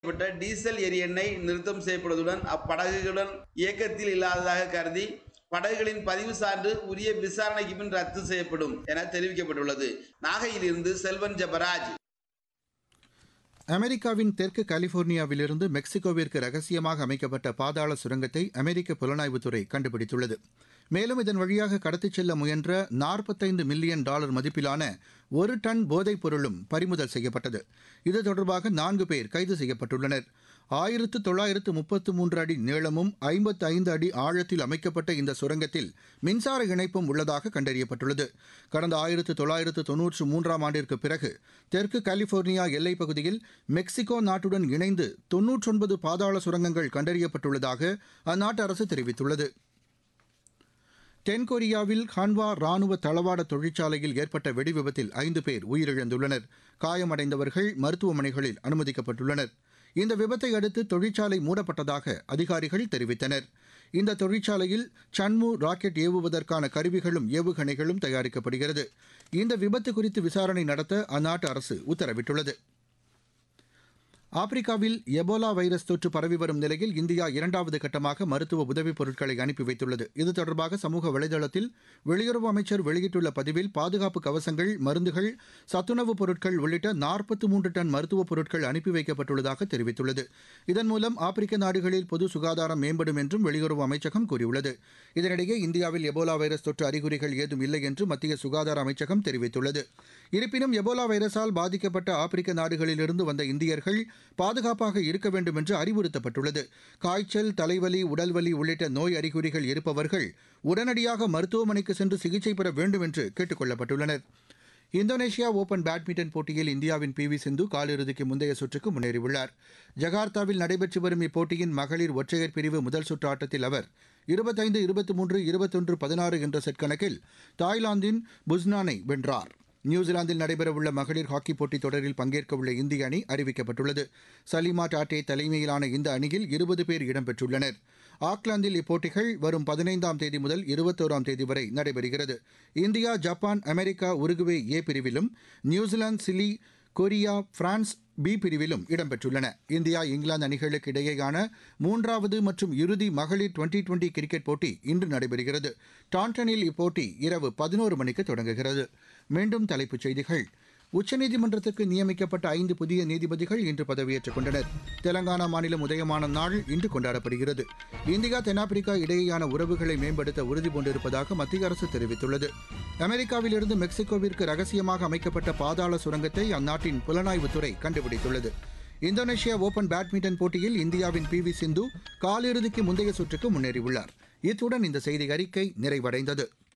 செய்யப்பட்ட டீசல் எரி எண்ணெய் நிறுத்தம் செய்யப்படுவதுடன் அப்படகுகளுடன் இயக்கத்தில் இல்லாததாக கருதி படகுகளின் பதிவு சான்று உரிய விசாரணைக்கு பின் ரத்து செய்யப்படும் என தெரிவிக்கப்பட்டுள்ளது நாகையிலிருந்து செல்வன் ஜபராஜ் அமெரிக்காவின் தெற்கு கலிபோர்னியாவிலிருந்து மெக்சிகோவிற்கு ரகசியமாக அமைக்கப்பட்ட பாதாள சுரங்கத்தை அமெரிக்க புலனாய்வுத்துறை கண்டுபிடித்துள்ளது மேலும் இதன் வழியாக கடத்திச் செல்ல முயன்ற நாற்பத்தைந்து மில்லியன் டாலர் மதிப்பிலான ஒரு டன் போதைப் பொருளும் பறிமுதல் செய்யப்பட்டது இது தொடர்பாக நான்கு பேர் கைது செய்யப்பட்டுள்ளனர் ஆயிரத்து தொள்ளாயிரத்து முப்பத்து மூன்று அடி நீளமும் ஐம்பத்து ஐந்து அடி ஆழத்தில் அமைக்கப்பட்ட இந்த சுரங்கத்தில் மின்சார இணைப்பும் உள்ளதாக கண்டறியப்பட்டுள்ளது கடந்த ஆயிரத்து தொள்ளாயிரத்து தொன்னூற்று மூன்றாம் ஆண்டிற்கு பிறகு தெற்கு கலிபோர்னியா எல்லைப் பகுதியில் மெக்சிகோ நாட்டுடன் இணைந்து தொன்னூற்றொன்பது பாதாள சுரங்கங்கள் கண்டறியப்பட்டுள்ளதாக அந்நாட்டு அரசு தெரிவித்துள்ளது தென்கொரியாவில் ஹான்வா ராணுவ தளவாட தொழிற்சாலையில் ஏற்பட்ட வெடிவிபத்தில் ஐந்து பேர் உயிரிழந்துள்ளனர் காயமடைந்தவர்கள் மருத்துவமனைகளில் அனுமதிக்கப்பட்டுள்ளனர் இந்த விபத்தை அடுத்து தொழிற்சாலை மூடப்பட்டதாக அதிகாரிகள் தெரிவித்தனர் இந்த தொழிற்சாலையில் சன்மு ராக்கெட் ஏவுவதற்கான கருவிகளும் ஏவுகணைகளும் தயாரிக்கப்படுகிறது இந்த விபத்து குறித்து விசாரணை நடத்த அந்நாட்டு அரசு உத்தரவிட்டுள்ளது ஆப்பிரிக்காவில் எபோலா வைரஸ் தொற்று பரவி வரும் நிலையில் இந்தியா இரண்டாவது கட்டமாக மருத்துவ உதவிப் பொருட்களை அனுப்பி வைத்துள்ளது இது தொடர்பாக சமூக வலைதளத்தில் வெளியுறவு அமைச்சர் வெளியிட்டுள்ள பதிவில் பாதுகாப்பு கவசங்கள் மருந்துகள் சத்துணவுப் பொருட்கள் உள்ளிட்ட நாற்பத்தி மூன்று டன் மருத்துவப் பொருட்கள் அனுப்பி வைக்கப்பட்டுள்ளதாக தெரிவித்துள்ளது இதன் மூலம் ஆப்பிரிக்க நாடுகளில் பொது சுகாதாரம் மேம்படும் என்றும் வெளியுறவு அமைச்சகம் கூறியுள்ளது இதனிடையே இந்தியாவில் எபோலா வைரஸ் தொற்று அறிகுறிகள் ஏதும் இல்லை என்று மத்திய சுகாதார அமைச்சகம் தெரிவித்துள்ளது இருப்பினும் எபோலா வைரஸால் பாதிக்கப்பட்ட ஆப்பிரிக்க நாடுகளிலிருந்து வந்த இந்தியர்கள் பாதுகாப்பாக இருக்க வேண்டும் என்று அறிவுறுத்தப்பட்டுள்ளது காய்ச்சல் தலைவலி உடல்வலி உள்ளிட்ட நோய் அறிகுறிகள் இருப்பவர்கள் உடனடியாக மருத்துவமனைக்கு சென்று சிகிச்சை பெற வேண்டும் என்று கேட்டுக் கொள்ளப்பட்டுள்ளனர் இந்தோனேஷியா ஓபன் பேட்மிண்டன் போட்டியில் இந்தியாவின் பி வி சிந்து காலிறுதிக்கு முந்தைய சுற்றுக்கு முன்னேறியுள்ளார் ஜகார்த்தாவில் நடைபெற்று வரும் இப்போட்டியின் மகளிர் ஒற்றையர் பிரிவு முதல் சுற்று ஆட்டத்தில் அவர் இருபத்தைந்து இருபத்தி மூன்று இருபத்தொன்று பதினாறு என்ற செட் கணக்கில் தாய்லாந்தின் புஸ்னானை வென்றார் நியூசிலாந்தில் நடைபெறவுள்ள மகளிர் ஹாக்கி போட்டித் தொடரில் பங்கேற்கவுள்ள இந்திய அணி அறிவிக்கப்பட்டுள்ளது சலிமா டாட்டே தலைமையிலான இந்த அணியில் இருபது பேர் இடம்பெற்றுள்ளனர் ஆக்லாந்தில் இப்போட்டிகள் வரும் பதினைந்தாம் தேதி முதல் இருபத்தோராம் தேதி வரை நடைபெறுகிறது India Japan America Uruguay A பிரிவிலும் New Zealand Chile Korea France B பிரிவிலும் இடம்பெற்றுள்ளன இந்தியா இங்கிலாந்து அணிகளுக்கு இடையேயான மூன்றாவது மற்றும் இறுதி மகளிர் டுவெண்டி டுவெண்டி கிரிக்கெட் போட்டி இன்று நடைபெறுகிறது டாண்டனில் இப்போட்டி இரவு பதினோரு மணிக்கு தொடங்குகிறது மீண்டும் தலைப்புச் செய்திகள் உச்சநீதிமன்றத்துக்கு நியமிக்கப்பட்ட ஐந்து புதிய நீதிபதிகள் இன்று பதவியேற்றுக் கொண்டனர் தெலங்கானா மாநிலம் உதயமான நாள் இன்று கொண்டாடப்படுகிறது இந்தியா தென்னாப்பிரிக்கா இடையேயான உறவுகளை மேம்படுத்த உறுதிபூண்டிருப்பதாக மத்திய அரசு தெரிவித்துள்ளது அமெரிக்காவிலிருந்து மெக்சிகோவிற்கு ரகசியமாக அமைக்கப்பட்ட பாதாள சுரங்கத்தை அந்நாட்டின் புலனாய்வுத்துறை கண்டுபிடித்துள்ளது இந்தோனேஷியா ஓபன் பேட்மிண்டன் போட்டியில் இந்தியாவின் பி வி சிந்து காலிறுதிக்கு முந்தைய சுற்றுக்கு முன்னேறியுள்ளார் இத்துடன் இந்த செய்தி அறிக்கை நிறைவடைந்தது